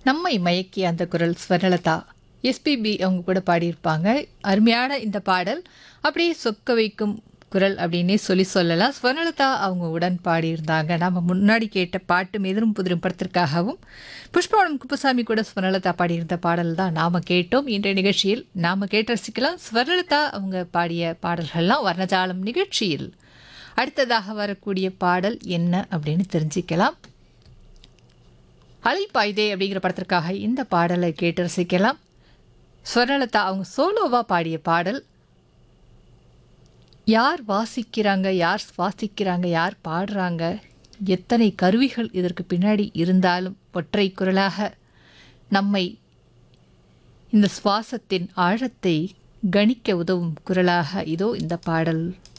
நம்மை மயக்கிய அந்த குரல் ஸ்வர்ணலதா எஸ்பிபி அவங்க கூட பாடியிருப்பாங்க அருமையான இந்த பாடல் அப்படியே சொக்க வைக்கும் குரல் அப்படின்னே சொல்லி சொல்லலாம் ஸ்வர்ணலதா அவங்க உடன் பாடியிருந்தாங்க நாம் முன்னாடி கேட்ட பாட்டு மெதிரும் புதிரும் படத்திற்காகவும் புஷ்பவனம் குப்புசாமி கூட ஸ்வர்ணலதா பாடியிருந்த பாடல் தான் நாம் கேட்டோம் இன்றைய நிகழ்ச்சியில் நாம் கேட்டு ரசிக்கலாம் ஸ்வர்ணலதா அவங்க பாடிய பாடல்கள்லாம் வர்ணஜாலம் நிகழ்ச்சியில் அடுத்ததாக வரக்கூடிய பாடல் என்ன அப்படின்னு தெரிஞ்சுக்கலாம் அலை பாய்தே அப்படிங்கிற படத்திற்காக இந்த பாடலை கேட்டு ரசிக்கலாம் ஸ்வர்ணலதா அவங்க சோலோவாக பாடிய பாடல் யார் வாசிக்கிறாங்க யார் சுவாசிக்கிறாங்க யார் பாடுறாங்க எத்தனை கருவிகள் இதற்கு பின்னாடி இருந்தாலும் ஒற்றை குரலாக நம்மை இந்த சுவாசத்தின் ஆழத்தை கணிக்க உதவும் குரலாக இதோ இந்த பாடல்